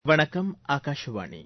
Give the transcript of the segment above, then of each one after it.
வணக்கம் ஆகாஷவாணி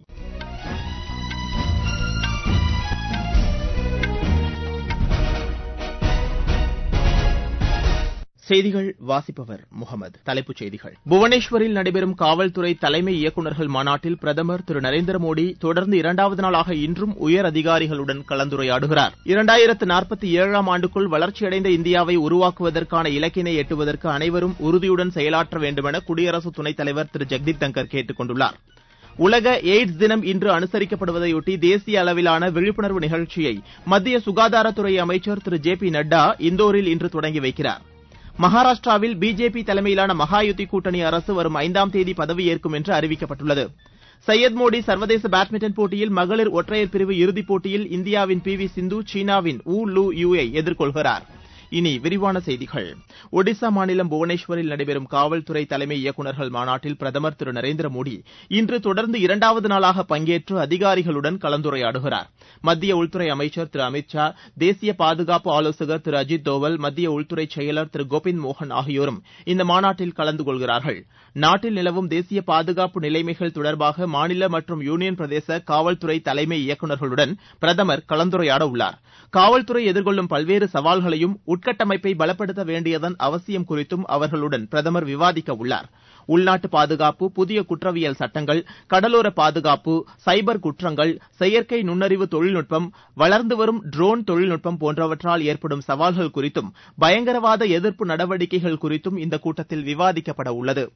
செய்திகள் வாசிப்பவர் முகமது தலைப்புச் செய்திகள் புவனேஸ்வரில் நடைபெறும் காவல்துறை தலைமை இயக்குநர்கள் மாநாட்டில் பிரதமர் திரு நரேந்திர மோடி தொடர்ந்து இரண்டாவது நாளாக இன்றும் உயர் அதிகாரிகளுடன் கலந்துரையாடுகிறார் இரண்டாயிரத்து நாற்பத்தி ஏழாம் ஆண்டுக்குள் வளர்ச்சியடைந்த இந்தியாவை உருவாக்குவதற்கான இலக்கினை எட்டுவதற்கு அனைவரும் உறுதியுடன் செயலாற்ற வேண்டுமென குடியரசு துணைத் தலைவர் திரு ஜெக்தீப் தங்கர் கேட்டுக் கொண்டுள்ளார் உலக எய்ட்ஸ் தினம் இன்று அனுசரிக்கப்படுவதையொட்டி தேசிய அளவிலான விழிப்புணர்வு நிகழ்ச்சியை மத்திய சுகாதாரத்துறை அமைச்சர் திரு ஜே பி நட்டா இந்தோரில் இன்று தொடங்கி வைக்கிறார் மகாராஷ்டிராவில் பிஜேபி தலைமையிலான மகாயுதி கூட்டணி அரசு வரும் ஐந்தாம் தேதி பதவியேற்கும் என்று அறிவிக்கப்பட்டுள்ளது சையத் மோடி சர்வதேச பேட்மிண்டன் போட்டியில் மகளிர் ஒற்றையர் பிரிவு இறுதிப் போட்டியில் இந்தியாவின் பி வி சிந்து சீனாவின் வூ லூ யூ ஐ எதிர்கொள்கிறார் இனி விரிவான செய்திகள் ஒடிசா மாநிலம் புவனேஸ்வரில் நடைபெறும் காவல்துறை தலைமை இயக்குநர்கள் மாநாட்டில் பிரதமர் திரு நரேந்திர மோடி இன்று தொடர்ந்து இரண்டாவது நாளாக பங்கேற்று அதிகாரிகளுடன் கலந்துரையாடுகிறார் மத்திய உள்துறை அமைச்சர் திரு அமித் ஷா தேசிய பாதுகாப்பு ஆலோசகர் திரு அஜித் தோவல் மத்திய உள்துறை செயலர் திரு கோவிந்த் மோகன் ஆகியோரும் இந்த மாநாட்டில் கலந்து கொள்கிறார்கள் நாட்டில் நிலவும் தேசிய பாதுகாப்பு நிலைமைகள் தொடர்பாக மாநில மற்றும் யூனியன் பிரதேச காவல்துறை தலைமை இயக்குநர்களுடன் பிரதமர் கலந்துரையாட உள்ளார் காவல்துறை எதிர்கொள்ளும் பல்வேறு சவால்களையும் உள்கட்டமைப்பை பலப்படுத்த வேண்டியதன் அவசியம் குறித்தும் அவர்களுடன் பிரதமர் விவாதிக்க உள்ளார் உள்நாட்டு பாதுகாப்பு புதிய குற்றவியல் சட்டங்கள் கடலோர பாதுகாப்பு சைபர் குற்றங்கள் செயற்கை நுண்ணறிவு தொழில்நுட்பம் வளர்ந்து வரும் ட்ரோன் தொழில்நுட்பம் போன்றவற்றால் ஏற்படும் சவால்கள் குறித்தும் பயங்கரவாத எதிர்ப்பு நடவடிக்கைகள் குறித்தும் இந்த கூட்டத்தில் விவாதிக்கப்பட உள்ளது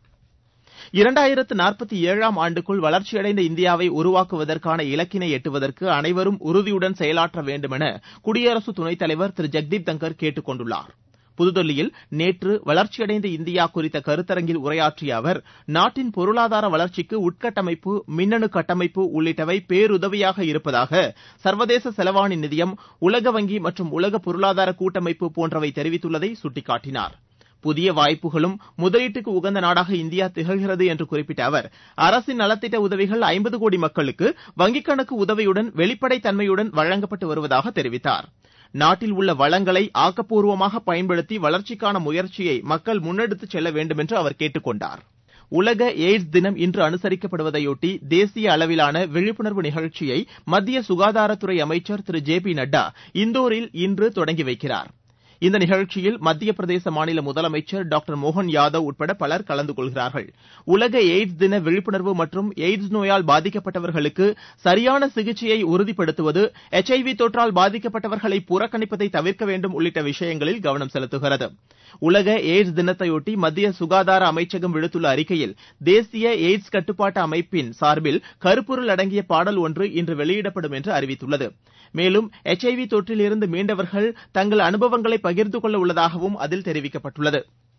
இரண்டாயிரத்து நாற்பத்தி ஏழாம் ஆண்டுக்குள் வளர்ச்சியடைந்த இந்தியாவை உருவாக்குவதற்கான இலக்கினை எட்டுவதற்கு அனைவரும் உறுதியுடன் செயலாற்ற வேண்டுமென குடியரசு துணைத் தலைவர் திரு ஜெக்தீப் தங்கர் கேட்டுக் கொண்டுள்ளார் புதுதில்லியில் நேற்று வளர்ச்சியடைந்த இந்தியா குறித்த கருத்தரங்கில் உரையாற்றிய அவர் நாட்டின் பொருளாதார வளர்ச்சிக்கு உள்கட்டமைப்பு மின்னணு கட்டமைப்பு உள்ளிட்டவை பேருதவியாக இருப்பதாக சர்வதேச செலவாணி நிதியம் உலக வங்கி மற்றும் உலக பொருளாதார கூட்டமைப்பு போன்றவை தெரிவித்துள்ளதை சுட்டிக்காட்டினார் புதிய வாய்ப்புகளும் முதலீட்டுக்கு உகந்த நாடாக இந்தியா திகழ்கிறது என்று குறிப்பிட்ட அவர் அரசின் நலத்திட்ட உதவிகள் ஐம்பது கோடி மக்களுக்கு வங்கிக் கணக்கு உதவியுடன் வெளிப்படைத் தன்மையுடன் வழங்கப்பட்டு வருவதாக தெரிவித்தார் நாட்டில் உள்ள வளங்களை ஆக்கப்பூர்வமாக பயன்படுத்தி வளர்ச்சிக்கான முயற்சியை மக்கள் முன்னெடுத்துச் செல்ல வேண்டும் என்று அவர் கேட்டுக் கொண்டார் உலக எய்ட்ஸ் தினம் இன்று அனுசரிக்கப்படுவதையொட்டி தேசிய அளவிலான விழிப்புணர்வு நிகழ்ச்சியை மத்திய சுகாதாரத்துறை அமைச்சர் திரு ஜே பி நட்டா இந்தோரில் இன்று தொடங்கி வைக்கிறார் இந்த நிகழ்ச்சியில் மத்திய பிரதேச மாநில முதலமைச்சர் டாக்டர் மோகன் யாதவ் உட்பட பலர் கலந்து கொள்கிறார்கள் உலக எய்ட்ஸ் தின விழிப்புணர்வு மற்றும் எய்ட்ஸ் நோயால் பாதிக்கப்பட்டவர்களுக்கு சரியான சிகிச்சையை உறுதிப்படுத்துவது எச் ஐ வி தொற்றால் பாதிக்கப்பட்டவர்களை புறக்கணிப்பதை தவிர்க்க வேண்டும் உள்ளிட்ட விஷயங்களில் கவனம் செலுத்துகிறது உலக எய்ட்ஸ் தினத்தையொட்டி மத்திய சுகாதார அமைச்சகம் விடுத்துள்ள அறிக்கையில் தேசிய எய்ட்ஸ் கட்டுப்பாட்டு அமைப்பின் சார்பில் கருப்பொருள் அடங்கிய பாடல் ஒன்று இன்று வெளியிடப்படும் என்று அறிவித்துள்ளது மேலும் எச் ஐ வி தொற்றிலிருந்து மீண்டவர்கள் தங்கள் அனுபவங்களை பகிர்ந்து கொள்ள உள்ளதாகவும் அதில் தெரிவிக்கப்பட்டுள்ளது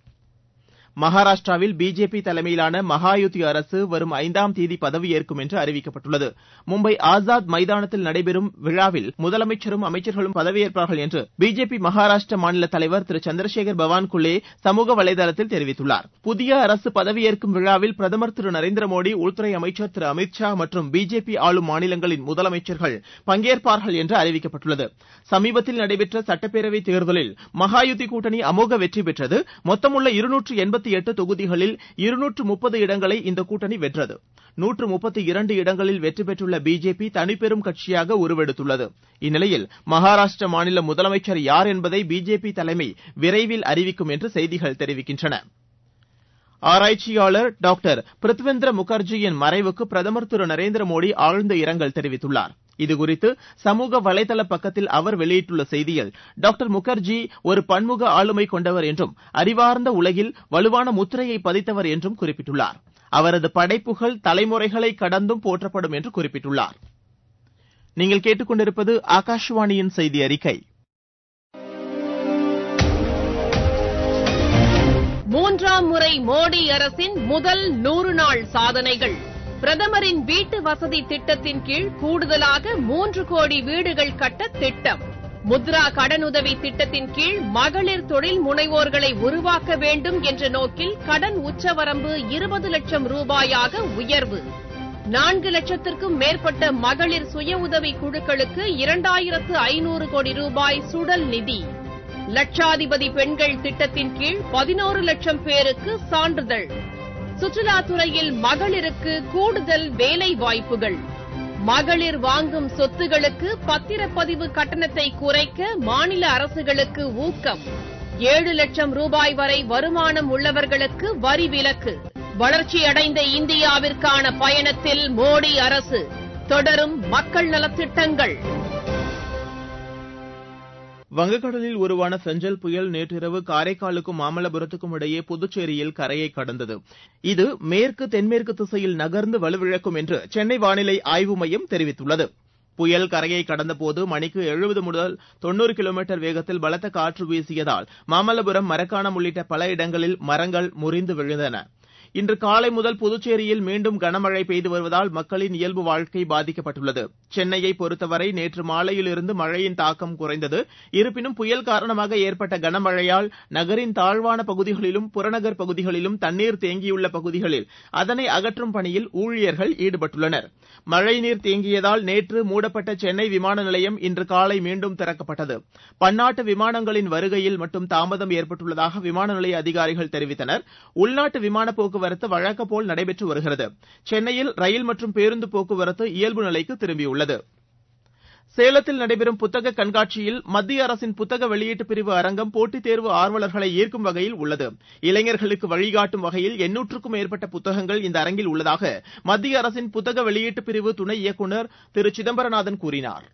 மகாராஷ்டிராவில் பிஜேபி தலைமையிலான மகாயுதி அரசு வரும் ஐந்தாம் தேதி பதவியேற்கும் என்று அறிவிக்கப்பட்டுள்ளது மும்பை ஆசாத் மைதானத்தில் நடைபெறும் விழாவில் முதலமைச்சரும் அமைச்சர்களும் பதவியேற்பார்கள் என்று பிஜேபி மகாராஷ்டிர மாநில தலைவர் திரு சந்திரசேகர் பவான்குளே சமூக வலைதளத்தில் தெரிவித்துள்ளார் புதிய அரசு பதவியேற்கும் விழாவில் பிரதமர் திரு நரேந்திர மோடி உள்துறை அமைச்சர் திரு அமித் ஷா மற்றும் பிஜேபி ஆளும் மாநிலங்களின் முதலமைச்சர்கள் பங்கேற்பார்கள் என்று அறிவிக்கப்பட்டுள்ளது சமீபத்தில் நடைபெற்ற சட்டப்பேரவைத் தேர்தலில் மகாயுதி கூட்டணி அமோக வெற்றி பெற்றது மொத்தமுள்ள இருநூற்று எண்பத்தி எட்டு தொகுதிகளில் இருநூற்று முப்பது இடங்களை இந்த கூட்டணி வென்றது நூற்று முப்பத்தி இரண்டு இடங்களில் வெற்றி பெற்றுள்ள பிஜேபி தனிப்பெரும் கட்சியாக உருவெடுத்துள்ளது இந்நிலையில் மகாராஷ்டிர மாநில முதலமைச்சர் யார் என்பதை பிஜேபி தலைமை விரைவில் அறிவிக்கும் என்று செய்திகள் தெரிவிக்கின்றன ஆராய்ச்சியாளர் டாக்டர் பிரித்வேந்திர முகர்ஜியின் மறைவுக்கு பிரதமர் திரு நரேந்திர மோடி ஆழ்ந்த இரங்கல் தெரிவித்துள்ளார் இதுகுறித்து சமூக வலைதள பக்கத்தில் அவர் வெளியிட்டுள்ள செய்தியில் டாக்டர் முகர்ஜி ஒரு பன்முக ஆளுமை கொண்டவர் என்றும் அறிவார்ந்த உலகில் வலுவான முத்திரையை பதித்தவர் என்றும் குறிப்பிட்டுள்ளார் அவரது படைப்புகள் தலைமுறைகளை கடந்தும் போற்றப்படும் என்று குறிப்பிட்டுள்ளார் நீங்கள் கேட்டுக்கொண்டிருப்பது ஆகாஷவாணியின் செய்தி அறிக்கை மூன்றாம் முறை மோடி அரசின் முதல் நூறு நாள் சாதனைகள் பிரதமரின் வீட்டு வசதி திட்டத்தின் கீழ் கூடுதலாக மூன்று கோடி வீடுகள் கட்ட திட்டம் முத்ரா கடனுதவி திட்டத்தின் கீழ் மகளிர் தொழில் முனைவோர்களை உருவாக்க வேண்டும் என்ற நோக்கில் கடன் உச்சவரம்பு இருபது லட்சம் ரூபாயாக உயர்வு நான்கு லட்சத்திற்கும் மேற்பட்ட மகளிர் சுய உதவி குழுக்களுக்கு இரண்டாயிரத்து ஐநூறு கோடி ரூபாய் சுடல் நிதி லட்சாதிபதி பெண்கள் திட்டத்தின் கீழ் பதினோரு லட்சம் பேருக்கு சான்றிதழ் சுற்றுலாத்துறையில் மகளிருக்கு கூடுதல் வேலை வாய்ப்புகள் மகளிர் வாங்கும் சொத்துகளுக்கு பத்திரப்பதிவு கட்டணத்தை குறைக்க மாநில அரசுகளுக்கு ஊக்கம் ஏழு லட்சம் ரூபாய் வரை வருமானம் உள்ளவர்களுக்கு வரி விலக்கு வளர்ச்சியடைந்த இந்தியாவிற்கான பயணத்தில் மோடி அரசு தொடரும் மக்கள் நலத்திட்டங்கள் வங்கக்கடலில் உருவான செஞ்சல் புயல் நேற்றிரவு காரைக்காலுக்கும் மாமல்லபுரத்துக்கும் இடையே புதுச்சேரியில் கரையை கடந்தது இது மேற்கு தென்மேற்கு திசையில் நகர்ந்து வலுவிழக்கும் என்று சென்னை வானிலை ஆய்வு மையம் தெரிவித்துள்ளது புயல் கரையை கடந்தபோது மணிக்கு எழுபது முதல் தொன்னூறு கிலோமீட்டர் வேகத்தில் பலத்த காற்று வீசியதால் மாமல்லபுரம் மரக்காணம் உள்ளிட்ட பல இடங்களில் மரங்கள் முறிந்து விழுந்தன இன்று காலை முதல் புதுச்சேரியில் மீண்டும் கனமழை பெய்து வருவதால் மக்களின் இயல்பு வாழ்க்கை பாதிக்கப்பட்டுள்ளது சென்னையை பொறுத்தவரை நேற்று மாலையிலிருந்து மழையின் தாக்கம் குறைந்தது இருப்பினும் புயல் காரணமாக ஏற்பட்ட கனமழையால் நகரின் தாழ்வான பகுதிகளிலும் புறநகர் பகுதிகளிலும் தண்ணீர் தேங்கியுள்ள பகுதிகளில் அதனை அகற்றும் பணியில் ஊழியர்கள் ஈடுபட்டுள்ளனர் மழைநீர் தேங்கியதால் நேற்று மூடப்பட்ட சென்னை விமான நிலையம் இன்று காலை மீண்டும் திறக்கப்பட்டது பன்னாட்டு விமானங்களின் வருகையில் மட்டும் தாமதம் ஏற்பட்டுள்ளதாக விமான நிலைய அதிகாரிகள் தெரிவித்தனர் உள்நாட்டு விமான போக்குவரத்து வழக்கம் போல் நடைபெற்று வருகிறது சென்னையில் ரயில் மற்றும் பேருந்து போக்குவரத்து இயல்பு நிலைக்கு திரும்பியுள்ளது சேலத்தில் நடைபெறும் புத்தக கண்காட்சியில் மத்திய அரசின் புத்தக வெளியீட்டு பிரிவு அரங்கம் போட்டித் தேர்வு ஆர்வலர்களை ஈர்க்கும் வகையில் உள்ளது இளைஞர்களுக்கு வழிகாட்டும் வகையில் எண்ணூற்றுக்கும் மேற்பட்ட புத்தகங்கள் இந்த அரங்கில் உள்ளதாக மத்திய அரசின் புத்தக வெளியீட்டு பிரிவு துணை இயக்குநர் திரு சிதம்பரநாதன் கூறினார்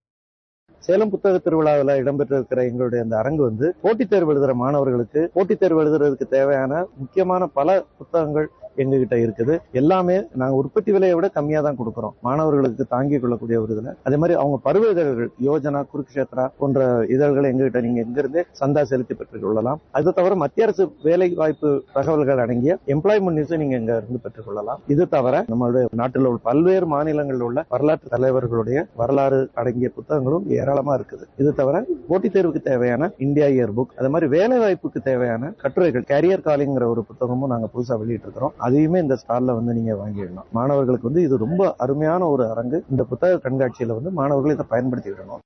சேலம் புத்தக திருவிழாவில் இடம்பெற்றிருக்கிற எங்களுடைய அந்த அரங்கு வந்து போட்டித் தேர்வு எழுதுற மாணவர்களுக்கு போட்டித் தேர்வு எழுதுறதுக்கு தேவையான முக்கியமான பல புத்தகங்கள் எங்ககிட்ட இருக்குது எல்லாமே நாங்க உற்பத்தி விலையை விட கம்மியா தான் கொடுக்கறோம் மாணவர்களுக்கு தாங்கிக் கொள்ளக்கூடிய ஒரு இதுல அதே மாதிரி அவங்க பருவ இதழ்கள் யோஜனா குருக்ஷேத்ரா போன்ற இதழ்களை எங்ககிட்ட நீங்க எங்கிருந்தே சந்தா செலுத்தி பெற்றுக் கொள்ளலாம் அது தவிர மத்திய அரசு வேலை வாய்ப்பு தகவல்கள் அடங்கிய எம்ப்ளாய்மெண்ட் நியூஸை நீங்க எங்க இருந்து பெற்றுக் கொள்ளலாம் இது தவிர நம்மளுடைய நாட்டில் உள்ள பல்வேறு மாநிலங்களில் உள்ள வரலாற்று தலைவர்களுடைய வரலாறு அடங்கிய புத்தகங்களும் ஏராளமா இருக்குது இது தவிர போட்டித் தேர்வுக்கு தேவையான இந்தியா இயர் புக் அது மாதிரி வேலை வாய்ப்புக்கு தேவையான கட்டுரைகள் கேரியர் காலிங்கிற ஒரு புத்தகமும் நாங்க புதுசா வெளியிட்டு இருக்கிறோம் அதையுமே இந்த ஸ்டால்ல வந்து நீங்க வாங்கிடலாம் மாணவர்களுக்கு வந்து இது ரொம்ப அருமையான ஒரு அரங்கு இந்த புத்தக கண்காட்சியில வந்து மாணவர்கள் இதை பயன்படுத்திக்கிடணும்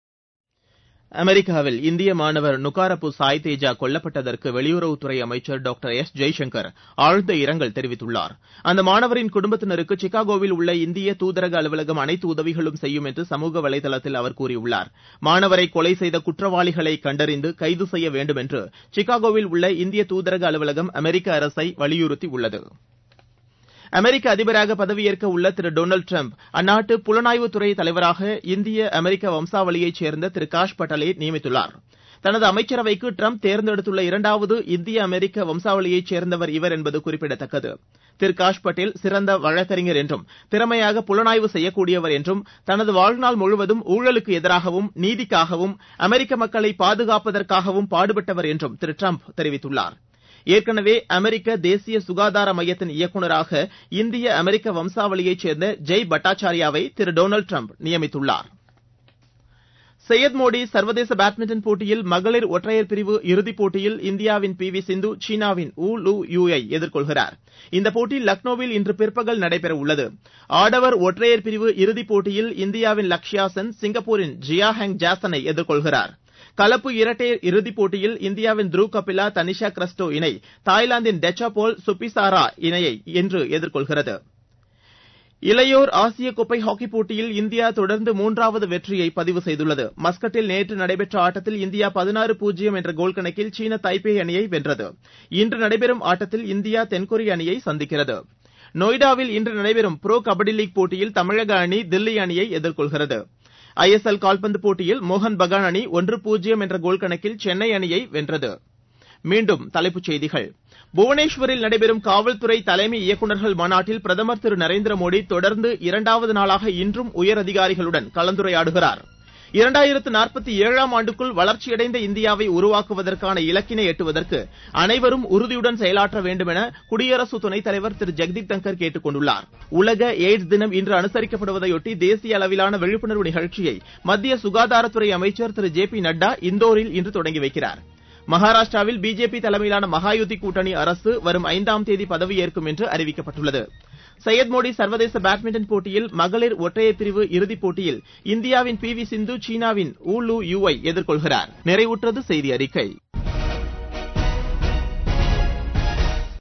அமெரிக்காவில் இந்திய மாணவர் நுகாரப்பு சாய் தேஜா கொல்லப்பட்டதற்கு வெளியுறவுத்துறை அமைச்சர் டாக்டர் எஸ் ஜெய்சங்கர் ஆழ்ந்த இரங்கல் தெரிவித்துள்ளார் அந்த மாணவரின் குடும்பத்தினருக்கு சிகாகோவில் உள்ள இந்திய தூதரக அலுவலகம் அனைத்து உதவிகளும் செய்யும் என்று சமூக வலைதளத்தில் அவர் கூறியுள்ளார் மாணவரை கொலை செய்த குற்றவாளிகளை கண்டறிந்து கைது செய்ய வேண்டும் என்று சிகாகோவில் உள்ள இந்திய தூதரக அலுவலகம் அமெரிக்க அரசை வலியுறுத்தியுள்ளது அமெரிக்க அதிபராக பதவியேற்க உள்ள திரு டொனால்டு டிரம்ப் அந்நாட்டு புலனாய்வுத்துறை தலைவராக இந்திய அமெரிக்க வம்சாவளியைச் சேர்ந்த திரு காஷ் பட்டலை நியமித்துள்ளார் தனது அமைச்சரவைக்கு டிரம்ப் தேர்ந்தெடுத்துள்ள இரண்டாவது இந்திய அமெரிக்க வம்சாவளியைச் சேர்ந்தவர் இவர் என்பது குறிப்பிடத்தக்கது திரு காஷ் பட்டேல் சிறந்த வழக்கறிஞர் என்றும் திறமையாக புலனாய்வு செய்யக்கூடியவர் என்றும் தனது வாழ்நாள் முழுவதும் ஊழலுக்கு எதிராகவும் நீதிக்காகவும் அமெரிக்க மக்களை பாதுகாப்பதற்காகவும் பாடுபட்டவர் என்றும் திரு டிரம்ப் தெரிவித்துள்ளார் ஏற்கனவே அமெரிக்க தேசிய சுகாதார மையத்தின் இயக்குநராக இந்திய அமெரிக்க வம்சாவளியைச் சேர்ந்த ஜெய் பட்டாச்சார்யாவை திரு டொனால்டு டிரம்ப் நியமித்துள்ளார் சையத் மோடி சர்வதேச பேட்மிண்டன் போட்டியில் மகளிர் ஒற்றையர் பிரிவு இறுதிப் போட்டியில் இந்தியாவின் பி வி சிந்து சீனாவின் வு லு யூ ஐ எதிர்கொள்கிறார் இந்த போட்டி லக்னோவில் இன்று பிற்பகல் நடைபெற உள்ளது ஆடவர் ஒற்றையர் பிரிவு இறுதிப் போட்டியில் இந்தியாவின் லக்ஷ்யா சென் சிங்கப்பூரின் ஜியா ஹெங் ஜாசனை எதிர்கொள்கிறார் கலப்பு இரட்டையர் இறுதிப் போட்டியில் இந்தியாவின் த்ருவ் கபிலா தனிஷா கிறிஸ்டோ இணை தாய்லாந்தின் டெச்சாபோல் சுபிசாரா இணையை இன்று எதிர்கொள்கிறது இளையோர் ஆசிய கோப்பை ஹாக்கிப் போட்டியில் இந்தியா தொடர்ந்து மூன்றாவது வெற்றியை பதிவு செய்துள்ளது மஸ்கட்டில் நேற்று நடைபெற்ற ஆட்டத்தில் இந்தியா பதினாறு பூஜ்ஜியம் என்ற கோல் கணக்கில் சீன தைப்பே அணியை வென்றது இன்று நடைபெறும் ஆட்டத்தில் இந்தியா தென்கொரிய அணியை சந்திக்கிறது நொய்டாவில் இன்று நடைபெறும் ப்ரோ கபடி லீக் போட்டியில் தமிழக அணி தில்லி அணியை எதிர்கொள்கிறது ஐஎஸ்எல் கால்பந்து போட்டியில் மோகன் பகான் அணி ஒன்று பூஜ்ஜியம் என்ற கோல் கணக்கில் சென்னை அணியை வென்றது மீண்டும் தலைப்புச் செய்திகள் புவனேஸ்வரில் நடைபெறும் காவல்துறை தலைமை இயக்குநர்கள் மாநாட்டில் பிரதமர் திரு நரேந்திர மோடி தொடர்ந்து இரண்டாவது நாளாக இன்றும் உயர் அதிகாரிகளுடன் கலந்துரையாடுகிறார் இரண்டாயிரத்து நாற்பத்தி ஏழாம் ஆண்டுக்குள் வளர்ச்சியடைந்த இந்தியாவை உருவாக்குவதற்கான இலக்கினை எட்டுவதற்கு அனைவரும் உறுதியுடன் செயலாற்ற வேண்டும் என குடியரசு துணைத் தலைவர் திரு ஜெக்தீப் தங்கர் கேட்டுக் கொண்டுள்ளார் உலக எய்ட்ஸ் தினம் இன்று அனுசரிக்கப்படுவதையொட்டி தேசிய அளவிலான விழிப்புணர்வு நிகழ்ச்சியை மத்திய சுகாதாரத்துறை அமைச்சர் திரு ஜே பி நட்டா இந்தோரில் இன்று தொடங்கி வைக்கிறார் மகாராஷ்டிராவில் பிஜேபி தலைமையிலான மகாயுதி கூட்டணி அரசு வரும் ஐந்தாம் தேதி பதவியேற்கும் என்று அறிவிக்கப்பட்டுள்ளது சையத் மோடி சர்வதேச பேட்மிண்டன் போட்டியில் மகளிர் ஒற்றையர் பிரிவு இறுதிப் போட்டியில் இந்தியாவின் பி வி சிந்து சீனாவின் ஊ லு யூ ஐ எதிர்கொள்கிறார் நிறைவுற்றது செய்தி அறிக்கை